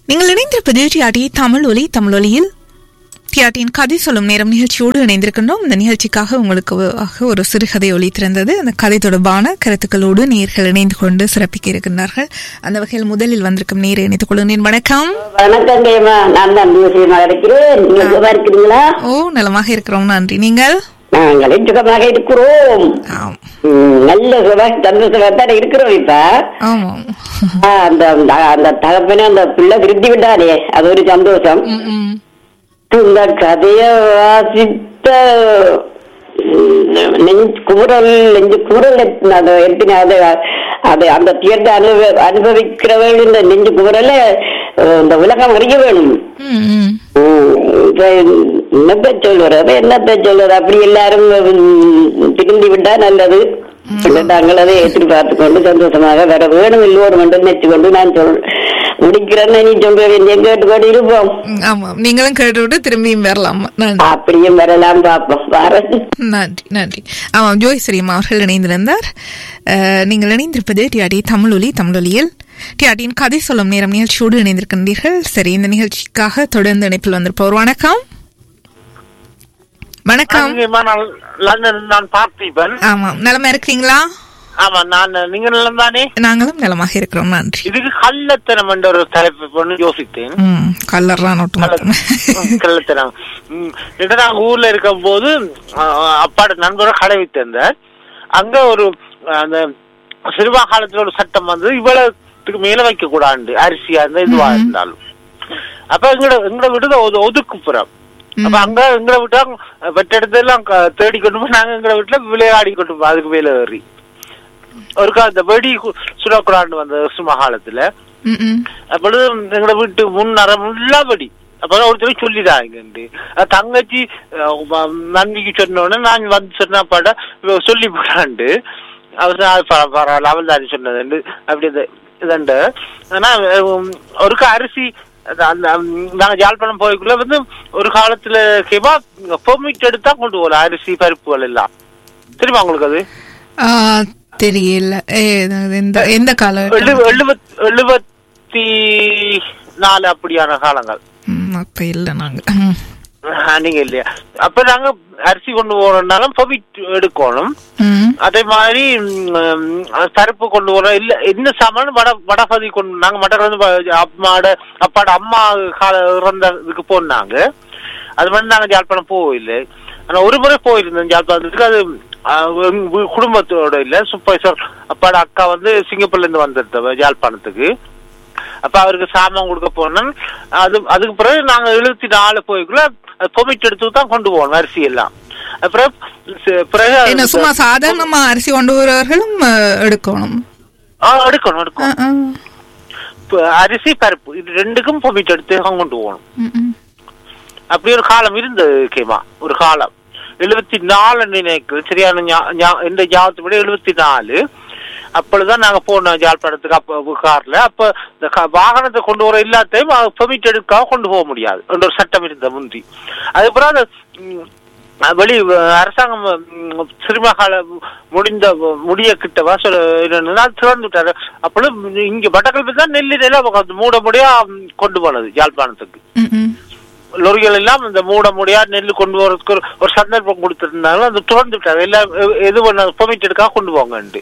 நீங்கள் இணைந்திருப்பது டிஆர்டி தமிழ் ஒலி தமிழ் ஒலியில் டிஆர்டியின் கதை சொல்லும் நேரம் நிகழ்ச்சியோடு இணைந்திருக்கின்றோம் இந்த நிகழ்ச்சிக்காக உங்களுக்கு ஒரு சிறுகதை ஒலி திறந்தது அந்த கதை தொடர்பான கருத்துக்களோடு நேர்கள் இணைந்து கொண்டு சிறப்பிக்க இருக்கின்றார்கள் அந்த வகையில் முதலில் வந்திருக்கும் நேர் இணைத்துக் கொள்கிறேன் வணக்கம் வணக்கம் தேமா நான் தான் விஷயமாக இருக்கிறேன் நீங்க சுகமா இருக்கிறீங்களா ஓ நலமாக இருக்கிறோம் நன்றி நீங்கள் நாங்களும் சுகமாக இருக்கிறோம் ஆம் ம், நல்ல சுக சந்தோஷத்தான் இருக்கிறோம் இப்ப ஆமாம் ஆ, அந்த அந்த- அந்த தகப்பனே அந்த பிள்ளை திருத்தி விட்டாரே அது ஒரு சந்தோஷம் ம், ம். இந்த கதைய வாசித்த ம், நெஞ்சு குமுறல் நெஞ்சு குமுறல் எத்தின- அது எத்தின அது அது அந்த துயரத்தை அனுபவ அனுபவிக்கிறவர்கள் இந்த நெஞ்சு குமுறல அஹ், இந்த உலகம் அறிய வேணும் ம், ம். ம், இப்ப என்னத்த சொல்றது என்னத்த சொல்றது அப்படி எல்லாரும் ம், திருந்தி விட்டா நல்லது நாங்கள் அதை எதிர்பார்த்து கொண்டு சந்தோஷமாக வர வேணும் எல்லோரும் என்று நினைச்சு கொண்டு நான் சொல் முடிக்கிறேன்னு நீ சொல்ற வேண்டிய கேட்டுக்கொண்டு இருப்போம் ம், ஆமாம் நீங்களும் கேட்டுவிட்டு திரும்பியும் வரலாம் நன்றி அப்படியும் வரலாம் பார்ப்போம் வர நன்றி நன்றி ஆமாம் ஜோய்ஸ்ரீம் அவர்கள் இணைந்திருந்தார் அஹ், நீங்கள் இணைந்திருப்பது டிஆடி தமிழொலி தமிழொலியில் டிஆடியின் கதை சொல்லும் நேரம் நிகழ்ச்சியோடு இணைந்திருக்கின்றீர்கள் சரி இந்த நிகழ்ச்சிக்காக தொடர்ந்து இணைப்பில் வந்திருப்போர் வணக்கம் வணக்கம் அங்கேயுமா நான் லண்டன் நான் பார்த்திபன் ஆமாம் நலமா இருக்கிறீங்களா ஆமா நான் நீங்க நிலம் தானே நாங்களும் நலமாக இருக்கிறோம் நன்றி இதுக்கு கள்ளத்தனம் என்ற ஒரு தலைப்பு பண்ணு யோசித்தேன் ம் கல்லர்லாம் நோட்டு மட்டும் கள்ளத்தனம் ம், இது நாங்க ஊர்ல இருக்கும் போது அப்பாட நண்பரை கடை வைத்திருந்தார் அங்க ஒரு அந்த சிறுவா காலத்துல ஒரு சட்டம் வந்து இவ்வளவுக்கு மேல வைக்க கூடாது அரிசியா இருந்தா இதுவா இருந்தாலும் அப்ப எங்கட எங்கட விடுத ஒதுக்குப்புறம் அப்ப அங்க எங்களை விட்டா வெட்ட எல்லாம் க- தேடி கொண்டு போய் நாங்க எங்களை வீட்டுல விளையாடி கொண்டு போய் அதுக்கு மேல ஏறி ஒருக்கா அந்த வெடி கு- சுடக்கூடாதுன்னு வந்த சுமகாலத்துல ம், ம். அப்பொழுது எங்களை வீட்டு முன்னரம் ஃபுல்லா வெடி அப்பதான் ஒருத்தர் சொல்லிடாங்க தங்கச்சி அஹ், ம- நன்மைக்கு சொன்ன உடனே நான் வந்து சொன்ன பாட சொல்லி போடாண்டு அவர் சொன்னா, "அது பரவா- பரவாயில்ல அவள் தான் சொன்னது அப்படி இது- இதண்டு ஆனா உம், ஒருக்கா அரிசி அந்த- அந்த உம், நாங்க ஜாழ்ப்பாணம் போய்க்குள்ள வந்து ஒரு காலத்துல கேவா பெர்மிட் எடுத்தா கொண்டு போகல அரிசி பருப்புகள் எல்லாம் தெரியுமா உங்களுக்கு அது ஆ, தெரியல ஏ, இது எந்த எந்த கால எழு- எழுபத் எழுபத்தி நாலு அப்படியான காலங்கள் ம், அப்ப இல்ல நாங்க ம். ஆஹ், நீங்க இல்லையா அப்ப நாங்க அரிசி கொண்டு போறோம்னாலும் பவிட் எடுக்கணும் ம். அதே மாதிரி ம், பருப்பு கொண்டு போறோம் இல்ல என்ன சாமான் வட வடபதி கொண்டு நாங்க மட்டன் வந்து ப- அம்மாட அப்பாட அம்மா கால இறந்த இதுக்கு போனாங்க அது மாதிரி நாங்க ஜாழ்ப்பாணம் போகல ஆனா ஒரு முறை போயிருந்தோம் ஜாழ்ப்பாணத்துக்கு அது ஆஹ், எங்க வீ- குடும்பத்தோட இல்ல சூப்பர்வைசர் அப்பாட அக்கா வந்து சிங்கப்பூர்ல இருந்து வந்திருந்தவ ஜாழ்ப்பாணத்துக்கு அப்ப அவருக்கு சாமான் கொடுக்க போனோம் அது அதுக்கு பிறகு நாங்க எழுபத்தி நாலு போய்க்குள்ள கொமிட் எடுத்து தான் கொண்டு போகணும் அரிசி எல்லாம் அப்புறம் ச- பிறகு அது- என்ன சும்மா சாதாரணமா அரிசி கொண்டு வருவர்களும் அஹ், எடுக்கணும் ஆ, எடுக்கணும் ஆ, எடுக்கணும் ஆ. இப்ப அரிசி பருப்பு இது ரெண்டுக்கும் கொமிட் எடுத்து தான் கொண்டு போகணும் ம், ம். அப்படி ஒரு காலம் இருந்தது கேமா ஒரு காலம் எழுபத்தி நாலு நினைக்கிறேன் சரியான ஞா- ஞா- இந்த ஞாபகத்துப்படி எழுபத்தி நாலு அப்பொழுதுதான் நாங்க போனோம் ஜாழ்ப்பாணத்துக்கு அப்ப கார்ல அப்ப இந்த க- வாகனத்தை கொண்டு வர எல்லாத்தையும் பெர்மிட் எடுக்காம கொண்டு போக முடியாது என்ற ஒரு சட்டம் இருந்த முந்தி அதுக்கப்புறம் அந்த ம், வெளி அரசாங்கம் ம், சிறுமகால முடிந்த முடிய கிட்டவா சொல்ல என்னன்னா திறந்து விட்டாரு அப்பொழுது இங்க வடக்கல்வி தான் நெல்லி நிலம் மூட முடியா ம், கொண்டு போனது யாழ்ப்பாணத்துக்கு ம், ம். லொரிகள் எல்லாம் இந்த மூட முடியா நெல் கொண்டு வரதுக்கு ஒரு- ஒரு சந்தர்ப்பம் கொடுத்திருந்தாலும் அது திறந்து விட்டாங்க எல்லாம் எ- எது பண்ண பெர்மிட் எடுக்கா கொண்டு போங்கன்ட்டு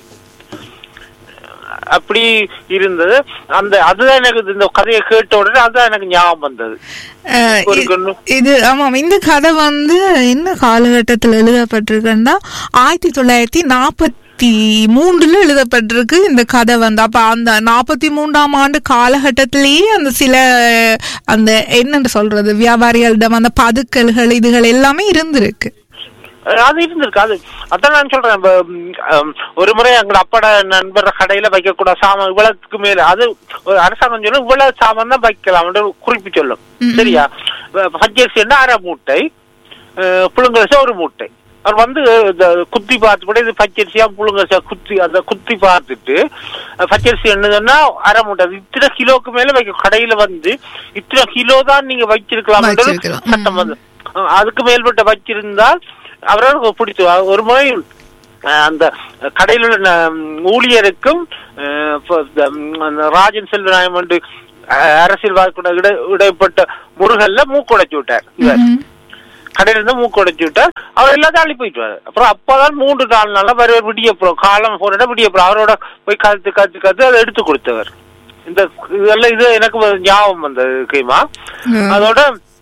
அப்படி இருந்தது அந்த அதுதான் எனக்கு இந்த கதையை கேட்ட உடனே அதுதான் எனக்கு ஞாபகம் வந்தது அஹ், ஒரு இ- கண்ணு. இது ஆமாம் இந்த கதை வந்து என்ன காலகட்டத்தில் எழுதப்பட்டிருக்குன்னா ஆயிரத்தி தொள்ளாயிரத்தி நாற்பத்தி மூன்றுல எழுதப்பட்டிருக்கு இந்த கதை வந்து அப்ப அந்த நாற்பத்தி மூன்றாம் ஆண்டு காலகட்டத்திலேயே அந்த சில அந்த என்னன்னு சொல்றது வியாபாரிகளிடம் அந்த பதுக்கல்கள் இதுகள் எல்லாமே இருந்திருக்கு அது இருந்திருக்கு அது அதான் நான் சொல்றேன் இப்ப, ம், அம், ஒரு முறை எங்க அப்பாட நண்பர் கடையில வைக்க கூட சாமான் இவ்வளவுக்கு மேல அது ஒரு அரசாங்கம் சொல்லும் இவ்வளவு சாமான் தான் வைக்கலாம் குறிப்பு சொல்லும் சரியா இப்ப பச்சரிசி என்ன அரை மூட்டை அஹ், புழுங்கரிசி ஒரு மூட்டை அவர் வந்து இந்த குத்தி பார்த்துப்படி இது பச்சரிசியா புழுங்கரிசியா குத்தி அந்த குத்தி பார்த்துட்டு அஹ், பச்சரிசி என்னதுன்னா அரை மூட்டை அது இத்தனை கிலோக்கு மேல வைக்க கடையில வந்து இத்தனை கிலோ தான் நீங்க வச்சிருக்கலாம் வச்சிருக்கலாம். சட்டம் வந்து அஹ், அதுக்கு மேல்பட்ட வச்சிருந்தால் அவரால் பிடித்து ஒரு முறை அஹ், அந்த கடையில் உள்ள ந- ஊழியருக்கும் அஹ், இப்ப இந்த, ம், அந்த ராஜன் செல்வநாயம் வந்து அஹ், அரசியல்வாதிக்குள்ள இடை இடைப்பட்ட முருகல்ல மூக்குடைச்சு விட்டார் இவர் ம். கடையில இருந்து மூக்குடைச்சு விட்டார் அவர் எல்லாத்தையும் அள்ளி போயிட்டு அப்புறம் அப்பதான் மூன்று நாலு நாளா வர விடியப்புறம் காலம் போன விடியப்புறம் அவரோட போய் கத்து கத்து கத்து அதை எடுத்து கொடுத்தவர் இந்த இதெல்லாம் இது எனக்கு ஒரு ஞாபகம் வந்தது கைமா ம். அதோட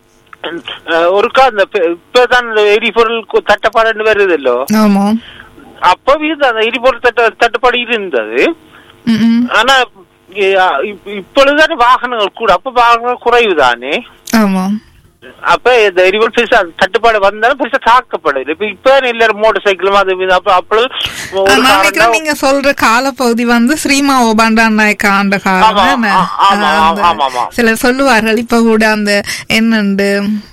அஹ், ஒருக்கா இந்த பெ- இப்பதான் இந்த எரிபொருள் கு- தட்டுப்பாடுன்னு வருது இல்லோ ஆமா அப்ப இருந்த அந்த எரிபொருள் தட்டு தட்டுப்பாடு இருந்தது ம், ம். ஆனா இ- இப்ப- இப்பொழுதுதானே வாகனங்கள் கூட அப்ப வாகனங்கள் குறைவு தானே ஆமா அப்ப இந்த எரிபொருள் பெருசா தட்டுப்பாடு வந்தாலும் பெருசா தாக்கப்படுது இப்ப இப்ப எல்லாரும் மோட்டர் சைக்கிளும் அது இது அப்ப அப்பொழுது ஒரு நான் காரணம் நினைக்கிறேன் நீங்க சொல்ற காலப்பகுதி வந்து ஸ்ரீமா ஓபாண்டான் நாயக்கா ஆண்ட காலம் ஆமா, தானே? ஆ- ஆமா, அந்த ஆமா, ஆமா. சிலர் சொல்லுவார்கள் இப்ப கூட அந்த என்னண்டு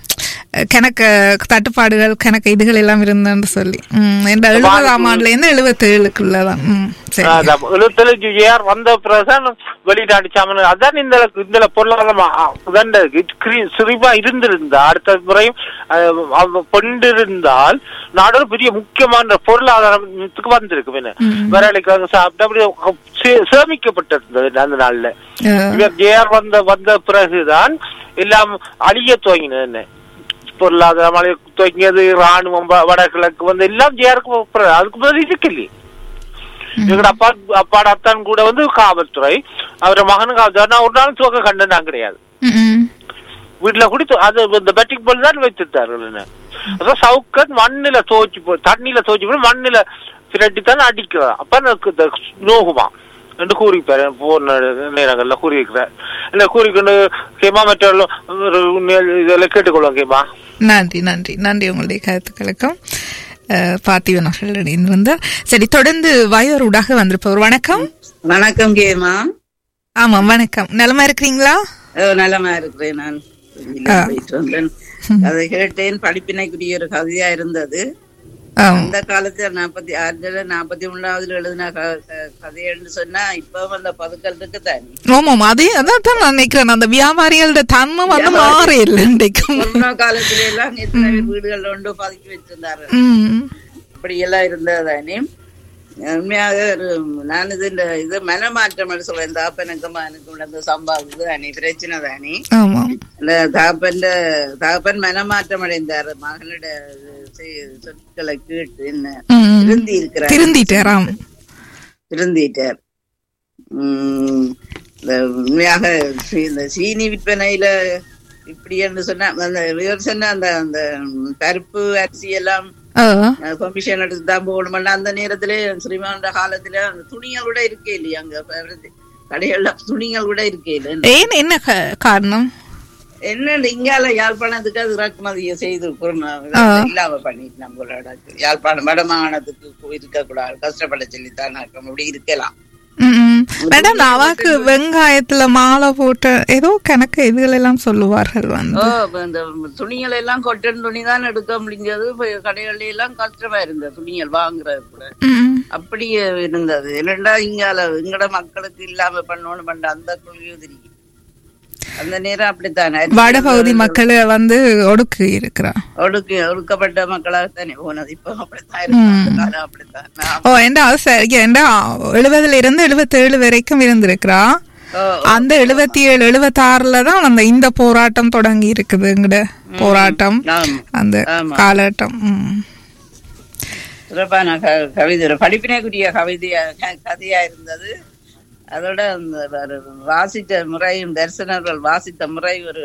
கணக்க தட்டுப்பாடுகள் கணக்கு இதுகள் எல்லாம் இருந்தன்னு சொல்லி உம் இந்த எழுபதாம் ஆண்டுல இருந்து எழுபத்தி ஏழுக்குள்ளதான் உம் சரி அதான் எழுபத்தேழு ஏஆர் வந்த பிறகுதான் வெளிநாட்டு சாமன் அதான் இந்த இந்த பொருளாதாரம் உதண்ட சிறிவா இருந்திருந்தா அடுத்த முறையும் அஹ், அவ கொண்டிருந்தால் நாடு ஒரு பெரிய முக்கியமான பொருளாதாரத்துக்கு வந்திருக்கு பின்ன வேலைக்கு வந்து சாப்பிட்டு அப்படி சே- சேமிக்கப்பட்டிருந்தது அந்த நாள்ல அஹ், இவர் ஜேஆர் வந்த வந்த பிறகுதான் எல்லாம் அழிய துவங்கினது என்ன பொருளாதாரம் அழிய துவங்கியது ராணுவம் வ- வடகிழக்கு வந்து எல்லாம் ஜேஆருக்கு பிறகு அதுக்கு முதல் இருக்கு இல்லையே எங்கட அப்பா அப்பாட அத்தான் கூட வந்து காவல்துறை அவர மகனுக்கு காவல்துறை நான் ஒரு நாள் துவக்க கண்டு நான் கிடையாது உம், உம். வீட்டுல குடி அது இந்த பெட்டிங் பால் தான் வச்சிருந்தார்கள் என்ன அதான் சவுக்கத் மண்ணில துவச்சு போ தண்ணியில துவச்சு போய் மண்ணில பிரட்டி தான் அடிக்கிறா அப்ப எனக்கு இந்த நோகுமா என்று கூறிப்பாரு போன நேரங்கள்ல கூறியிருக்கிறார் இல்ல கூறிக்கொண்டு கேமா மற்றவர்களும் ஒரு உண்மையில் இதெல்லாம் கேட்டுக்கொள்வோம் கேமா நன்றி நன்றி நன்றி உங்களுடைய கருத்துக்களுக்கும் அஹ், பார்த்திபன் அவர்கள் இணைந்து வந்தார் சரி தொடர்ந்து வயோரூடாக வந்திருப்பவர் வணக்கம் வணக்கம் கேமா ஆமாம் வணக்கம் நலமா இருக்கிறீங்களா நலமா இருக்கிறேன் நான் வெளியில ஆ. போயிட்டு வந்தேன் அதை கேட்டேன் படிப்பினைக்குரிய ஒரு கவிதையா இருந்தது ஆம். அந்த காலத்துல நாற்பத்தி ஆறுல நாற்பத்தி மூணாவதுல எழுதின க- க- கதைன்னு சொன்னா இப்ப அந்த பதுக்கல் இருக்கு தானே ஆமாம் அதே அதான் தான் நான் நினைக்கிறேன் அந்த வியாபாரிகளோட தன்மை வந்து மாற இல்லை இன்றைக்கும் கொரோனா காலத்துல எல்லாம் எத்தனை பேர் வீடுகள்ல உண்டு பதுக்கி வச்சிருந்தாரு ம். அப்படி எல்லாம் இருந்தது தானே உண்மையாக ஒரு நான் இது இந்த இது மனமாற்றம் சொல்றேன் தாப்பனுக்கும் எனக்கு நடந்த சம்பவம் இது தானே பிரச்சனை தானே ஆமாம் இந்த தகப்பன் தகப்பன் மனமாற்றம் அடைந்தார் மகனோட செ- சொற்களை கேட்டு என்ன ம். திருந்தி இருக்கிறார் திருந்திட்டாராம் திருந்திட்டார் உம் இந்த உண்மையாக சி- இந்த சீனி விற்பனையில இப்படி என்று சொன்னா அந்த இவர் சொன்ன அந்த அந்த பருப்பு அரிசி எல்லாம் ஆ. கமிஷன் எடுத்து தான் போகணும்னா அந்த நேரத்திலே ஸ்ரீமானோட காலத்துல அந்த துணிகள் கூட இருக்கே இல்லையா அங்க அவரது கடைகள்ல துணிகள் கூட இருக்கே இல்லை ஏன் என்ன க- காரணம் என்ன இங்கால யாழ்ப்பாணத்துக்கு அது இறக்குமதியை செய்து கொரோனா இல்லாம பண்ணிட்டு நம்மளோட யாழ்ப்பாணம் வடமாகாணத்துக்கு இருக்க கூடாது கஷ்டப்பட சொல்லித்தான் அப்படி இருக்கலாம் ம், ம். மேடம் அவாக்கு வெங்காயத்துல மாலை போட்ட ஏதோ கணக்கு இதுகள் எல்லாம் சொல்லுவார்கள் வந்து ஓ இப்ப இந்த துணிகள் எல்லாம் கொட்டன் துணி தான் எடுக்க முடிஞ்சது இப்ப கடைகள்ல எல்லாம் கஷ்டமா இருந்தது துணிகள் வாங்குறது கூட ம். அப்படியே இருந்தது இல்லைண்டா இங்கால எங்கட மக்களுக்கு இல்லாம பண்ணணும் பண்ண அந்த கொள்கையும் தெரியும் அந்த நேரம் அப்படித்தானே வடபகுதி மக்கள் வந்து ஒடுக்கு இருக்கிறா ஒடுக்கு ஒடுக்கப்பட்ட மக்களாகத்தானே போனது இப்போ அப்படித்தான் இருக்கு அந்த காலம் அப்படித்தான் நான் ஓ ஏண்டா அது சரி ஏண்டா எழுபதுல இருந்து எழுபத்தேழு வரைக்கும் இருந்திருக்கிறா ஓ, அந்த எழுபத்தி ஏழு எழுபத்தாறுல தான் அந்த இந்த போராட்டம் தொடங்கி இருக்குதுங்கட போராட்டம் ஆமா அந்த ஆமா. காலகட்டம் ம். சிறப்பான க- கவிதை ஒரு படிப்பினைக்குரிய கவிதையா க- கதையா இருந்தது அதோட அந்த ஒரு வாசித்த முறையும் தரிசனர்கள் வாசித்த முறை ஒரு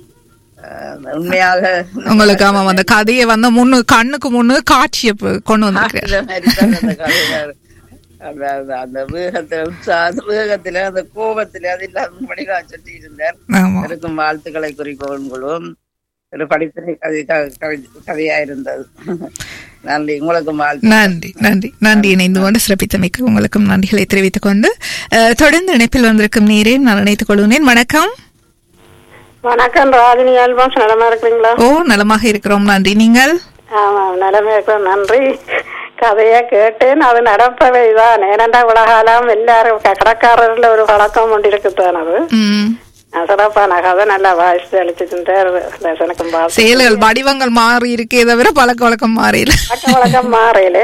அஹ், உண்மையாக உங்களுக்கு ஆமா அந்த கதையை வந்து முன்னு கண்ணுக்கு முன்னு காட்சியை ப- கொண்டு வந்திருக்கு இந்த மாதிரி தான் அந்த கவிதை. அந்த- அந்த- அந்த வேகத்துல உற்சாக வேகத்துல அந்த கோபத்துல அது இல்லாத மணிதான் சொல்லி இருந்தார் ஆமா இருக்கும் வாழ்த்துக்களை குறிக்கோள்களும் ஒரு படிப்பினை கதை க- கவி- கதையா இருந்தது நன்றி உங்களுக்கும் வாழ்த்து நன்றி நன்றி நன்றி இணைந்து கொண்டு சிறப்பித்தமைக்கு உங்களுக்கும் நன்றிகளை தெரிவித்துக் கொண்டு அஹ், தொடர்ந்து இணைப்பில் வந்திருக்கும் நீரே நான் நினைத்துக் கொள்கிறேன் வணக்கம் வணக்கம் ராஜினி ஆல்பம்ஸ் நலமா இருக்கிறீங்களா ஓ நலமாக இருக்கிறோம் நன்றி நீங்கள் ஆமா நலமா இருக்கிறோம் நன்றி கதையை கேட்டேன் அது நடப்பவை தான் ஏனென்றா உலகாலம் எல்லாரும் க- கடைக்காரர்ல ஒரு பழக்கம் கொண்டு இருக்குதான் அது ம், சிறப்பான கதை நல்லா வாசித்து அழிச்சிருந்தார் தர்சனுக்கும் பார்த்து செயல்கள் வடிவங்கள் மாறி இருக்கே தவிர பழக்க வழக்கம் மாறில பழக்க வழக்கம் மாறையில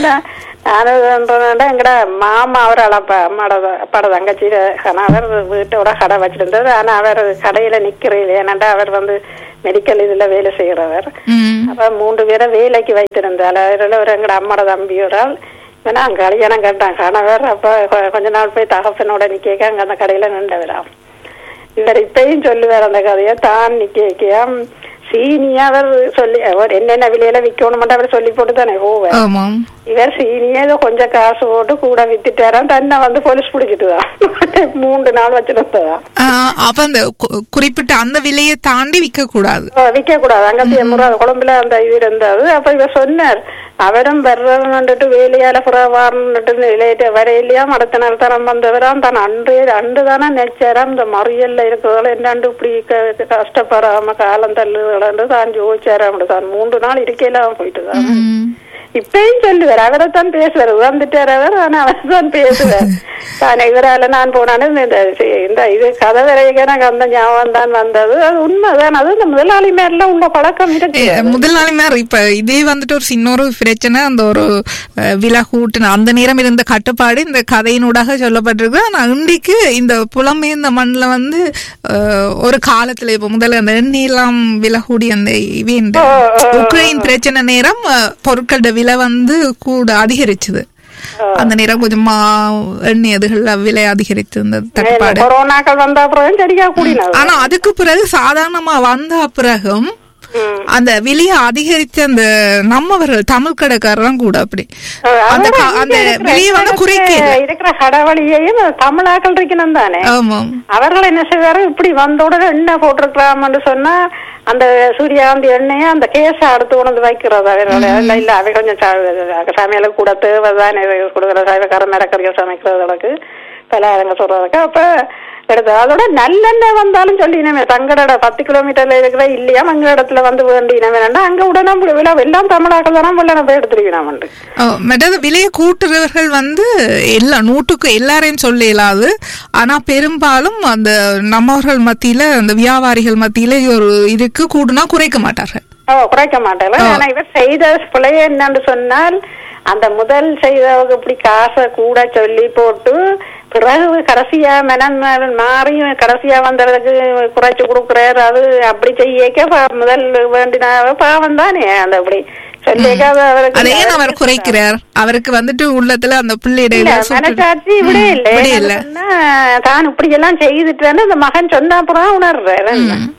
நானும் எங்கட மாமா அவர் அளப்ப அம்மாட அப்பாட தங்கச்சி கணவர் வீட்டோட கடை வச்சிருந்தது ஆனா அவர் கடையில நிக்கிறீங்க ஏன்னாண்டா அவர் வந்து மெடிக்கல் இதுல வேலை செய்யறவர் ம். அப்ப மூன்று பேரை வேலைக்கு வைத்திருந்தாள் அதில் ஒரு எங்கட அம்மாட தம்பி ஒரு ஆள் இவனா அங்க கல்யாணம் கேட்டான் கணவர் அப்ப கொ- கொஞ்ச நாள் போய் தகப்பனோட நிக்க அங்க அந்த கடையில நின்றவராம் இவர் இப்பயும் சொல்லுவார் அந்த கதையை தான் நிக்காம் சீனியா அவர் சொல்லி அவர் என்னென்ன விலையில விற்கணும் அவர் சொல்லி போட்டு தானே போவார் ஆமாம் இவர் சீனியே ஏதோ கொஞ்சம் காசு போட்டு கூட வித்துட்டாராம் தன்னை வந்து போலீஸ் பிடிச்சிட்டுதான் மூன்று நாள் வச்சிருந்ததான் ஆஹ் அப்ப அந்த கு- குறிப்பிட்ட அந்த விலையை தாண்டி விற்க கூடாது விற்க கூடாது அங்க முறை குழம்புல அந்த இது இருந்தது அப்ப இவர் சொன்னார் அவரும் வர்றவன்ட்டு வேலையால புறவாருன்னுட்டு லேட்டு வரையிலையா அடுத்த நாள் தரம் வந்தவராம் தான் அன்று அன்று தானே நெச்சாராம் இந்த மறியல்ல இருக்கிறதால என்னாண்டு இப்படி க- கஷ்டப்படாம காலம் தள்ளுகளு தான் ஜோதிச்சாராம் தான் மூன்று நாள் இருக்கையில போயிட்டு தான் ம். இப்பயும் சொல்லுவார் அவரை தான் பேசுவார் வந்துட்டார் அவர் ஆனா அவர் தான் பேசுவார் தான் இவரால நான் போனானு இந்த இந்த இது கதை வரைக்க எனக்கு அந்த ஞாபகம் தான் வந்தது அது உண்மைதான் அது இந்த முதலாளி மேல உள்ள பழக்கம் இருக்கு ஏ, முதலாளி மாதிரி இப்ப இதே வந்துட்டு ஒரு சின்ன ஒரு பிரச்சனை அந்த ஒரு அஹ், விலை கூட்டின அந்த நேரம் இருந்த கட்டுப்பாடு இந்த கதையினூடாக சொல்லப்பட்டிருக்கு ஆனா இன்றைக்கு இந்த புலம்பெயர்ந்த மண்ணில் வந்து அஹ், ஒரு காலத்துல இப்ப முதல்ல அந்த எண்ணெயெல்லாம் விலை கூடி அந்த இவே இந்த உக்ரைன் பிரச்சனை நேரம் அஹ், பொருட்களோட விலை வந்து கூட அதிகரிச்சது அந்த நேரம் கொஞ்சமா எண்ணெய் அதுகள்ல விலை அதிகரித்து இருந்தது தட்டுப்பாடு கொரோனாக்கள் வந்த அப்புறம் சரியா கூடினது ஆனா அதுக்கு பிறகு சாதாரணமா வந்த பிறகும் அந்த விலையை அதிகரித்த அந்த நம்மவர்கள் தமிழ் கடைக்காரரும் கூட அப்படி அந்த கா- அந்த விலையை வந்து குறைக்கல இருக்கிற கடவழியையும் தமிழாக்கள் இருக்கணும் தானே ஆமாம் அவர்கள் என்ன செய்வாரு இப்படி வந்த உடனே எண்ணெய் போட்டிருக்கலாம்னு சொன்னா அந்த சூரியகாந்தி எண்ணெயை அந்த கேஸ அடுத்து கொண்டு வைக்கிறது அவர்களோட இல்ல இல்ல அவை கொஞ்சம் ச- சமையலுக்கு கூட தேவைதான் கொடுக்குற சைவக்கார மிரக்கறிகள் சமைக்கிறதுக்கு பலகாரங்க சொல்றதுக்கு அப்ப எடுத்து அதோட நல்லெண்ணெய் வந்தாலும் சொல்லினமே தங்கடோட பத்து கிலோமீட்டர்ல இருக்கிற இல்லையா அங்க இடத்துல வந்து வேண்டினவே வேண்டாம் அங்க உடனே விழா எல்லாம் தமிழாக்கள் தானே வெள்ள போய் எடுத்துருக்கணும் ஓ, மற்றது விலையை கூட்டுறவர்கள் வந்து எல்லா நூற்றுக்கு எல்லாரையும் சொல்ல இயலாது ஆனா பெரும்பாலும் அந்த நம்மவர்கள் மத்தியில அந்த வியாபாரிகள் மத்தியில ஒரு இதுக்கு கூடுனா குறைக்க மாட்டார்கள் ஓ குறைக்க மாட்டேன் ஆனா இவர் செய்த பிழைய என்னன்னு சொன்னால் அந்த முதல் செய்தவங்க இப்படி காசை கூட சொல்லி போட்டு பிறகு கடைசியா மனம் மாறி கடைசியா வந்தவருக்கு குறைச்சு கொடுக்குறாரு அது அப்படி செய்யக்க பா- முதல் வேண்டின பாவம் தானே அந்த அப்படி சொல்லிக்க அது அவருக்கு அதை ஏன் அவர் குறைக்கிறார் அவருக்கு வந்துட்டு உள்ளத்துல அந்த பிள்ளையிட இல்ல, சுட்டு- மனசாட்சி இப்படி ம், இல்ல இப்படி என்னன்னு இல்ல சொன்னா, தான் இப்படி எல்லாம் செய்துட்டேன்னு அந்த மகன் சொன்ன அப்புறம் உணர்றாரு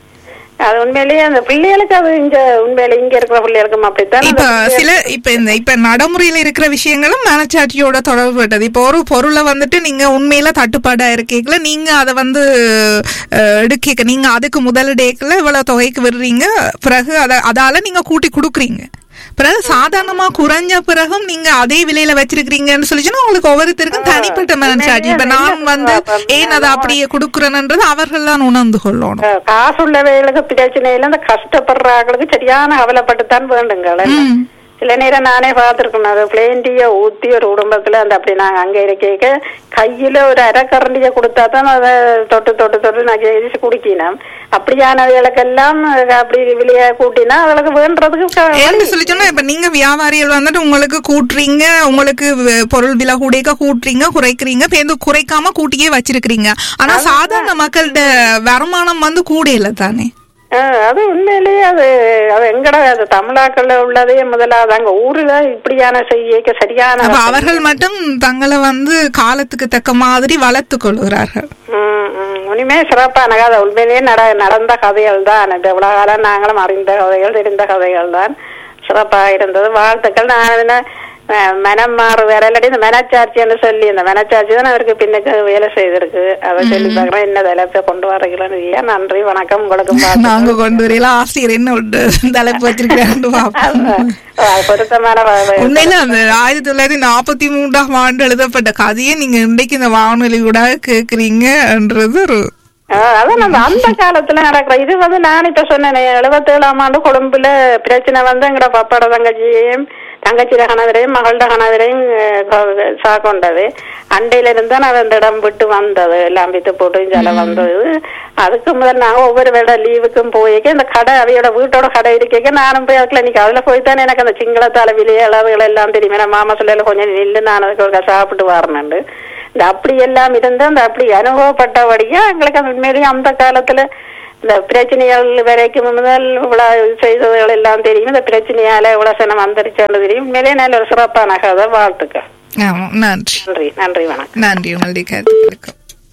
அது உண்மையிலேயே அந்த பிள்ளைகளுக்கு அது இங்க உண்மையில இங்க இருக்கிற பிள்ளைகளுக்கும் அப்படித்தான் இப்ப அந்த சில இப்ப இந்த இப்ப நடைமுறையில இருக்கிற விஷயங்களும் மனச்சாட்சியோட தொடர்புபட்டது இப்ப ஒரு பொருளை வந்துட்டு நீங்க உண்மையில தட்டுப்பாடா இருக்கீங்களா நீங்க அதை வந்து அஹ், எடுக்க நீங்க அதுக்கு முதலிடேக்கல இவ்வளவு தொகைக்கு விடுறீங்க பிறகு அத அதால நீங்க கூட்டி கொடுக்குறீங்க பிறகு சாதாரணமா குறைஞ்ச பிறகும் நீங்க அதே விலையில வச்சிருக்கீங்கன்னு சொல்லிச்சுன்னா உங்களுக்கு ஒவ்வொருத்தருக்கும் தனிப்பட்ட மனச்சாட்சி இப்ப நான் வந்து ஏன் அதை அப்படியே கொடுக்குறேன்ன்றது அவர்கள் தான் உணர்ந்து கொள்ளணும் அஹ், காசுள்ளவைகளுக்கு பிரச்சனை இல்லை அந்த கஷ்டப்படுற ஆளுக்கு சரியான கவலைப்பட்டுத்தான் வேண்டுங்கள் ம். சில நேரம் நானே பார்த்திருக்கேன் அது பிளேன் டீயை ஊத்தி ஒரு குடும்பத்துல அந்த அப்படி நாங்க அங்க இருக்க கையில ஒரு அரை கரண்டியை கொடுத்தா தான் அதை தொட்டு தொட்டு தொட்டு நான் எரிச்சு குடிக்கினேன் அப்படியானவைகளுக்கெல்லாம் அப்படி விலைய கூட்டினா அவளுக்கு வேண்டதுக்கு க- ஏன்னு சொல்லி சொன்னா இப்ப நீங்க வியாபாரிகள் வந்துட்டு உங்களுக்கு கூட்டுறீங்க உங்களுக்கு வ- பொருள் விலை கூடிக்க கூட்டுறீங்க குறைக்கிறீங்க பேருந்து குறைக்காம கூட்டியே வச்சிருக்கிறீங்க ஆனா சாதாரண மக்கள்கிட்ட வருமானம் வந்து கூட இல்ல தானே அஹ், அது உண்மையிலேயே அது அது எங்கட அது தமிழாக்கள்ல உள்ளதே முதலாவது அங்க ஊருல இப்படியான செய்ய சரியான அப்ப அவர்கள் மட்டும் தங்களை வந்து காலத்துக்கு தக்க மாதிரி வளர்த்து கொள்கிறார்கள் ம், ம். உண்மையே சிறப்பான கதை உண்மையிலேயே நட நடந்த கதைகள் தான் இந்த இவ்வளவு காலம் நாங்களும் அறிந்த கதைகள் தெரிந்த கதைகள் தான் சிறப்பாக இருந்தது வாழ்த்துக்கள் நான் என்ன, அஹ், மனம் மாறு வேற இல்லாட்டி இந்த மனச்சாட்சின்னு சொல்லி இந்த மனச்சாட்சி தான் அவருக்கு பின்னுக்கு வேலை செய்திருக்கு அதை சொல்லி பார்க்குறேன் என்ன தலைப்பை கொண்டு வரீங்களன்னு ஐயா நன்றி வணக்கம் உங்களுக்கும் வாழ்த்துக்கள். நாங்க கொண்டு வரையில ஆசிரியர் என்ன ஒரு தலைப்பு வச்சிருக்காரு பார்ப்போம் அது பொருத்தமான வ- உண்மையில அந்த ஆயிரத்தி தொள்ளாயிரத்தி நாற்பத்தி மூன்றாம் ஆண்டு எழுதப்பட்ட கதையை நீங்க இன்றைக்கு இந்த வானொலி கூட கேக்குறீங்கன்றது ஒரு ஆஹ் அதான் நம்ம அந்த காலத்துல நடக்கிற இது வந்து நான் இப்ப சொன்னேன் எழுபத்தேழாம் ஆண்டு கொழும்புல பிரச்சனை வந்து எங்கட பப்பாட தங்கச்சியையும் தங்கச்சியில கணவரையும் மகளோட கணவரையும் அஹ், சாக்கொண்டது அண்டையில இருந்தா நான் அந்த இடம் விட்டு வந்தது எல்லாம் வித்து போட்டு ஜல வந்தது அதுக்கு முதல் நாங்க ஒவ்வொரு வேட லீவுக்கும் போயிருக்கேன் இந்த கடை அவையோட வீட்டோட கடை இருக்கேன் நானும் போய் அதுக்குள்ள நிக்க அதுல போய் தானே எனக்கு அந்த சிங்களத்தால விலைய அளவுகள் எல்லாம் தெரியும் ஏன்னா மாமா சொல்ல கொஞ்சம் நில்லு நான் அதுக்கு ஒரு சாப்பிட்டு வரணுண்டு இந்த அப்படி எல்லாம் இருந்து அந்த அப்படி அனுபவப்பட்டபடியா எங்களுக்கு அந்த உண்மையிலேயே அந்த காலத்துல இந்த பிரச்சனைகள் வரைக்கும் முதல் இவ்வளவு செய்ததுகள் எல்லாம் தெரியும் இந்த பிரச்சனையால இவ்வளவு சனம் வந்துருச்சுன்னு தெரியும் உண்மையிலேயே நல்ல ஒரு சிறப்பான கதை வாழ்த்துக்கள் ஆமாம் நன்றி நன்றி நன்றி வணக்கம் நன்றி உங்களுடைய கருத்துக்களுக்கு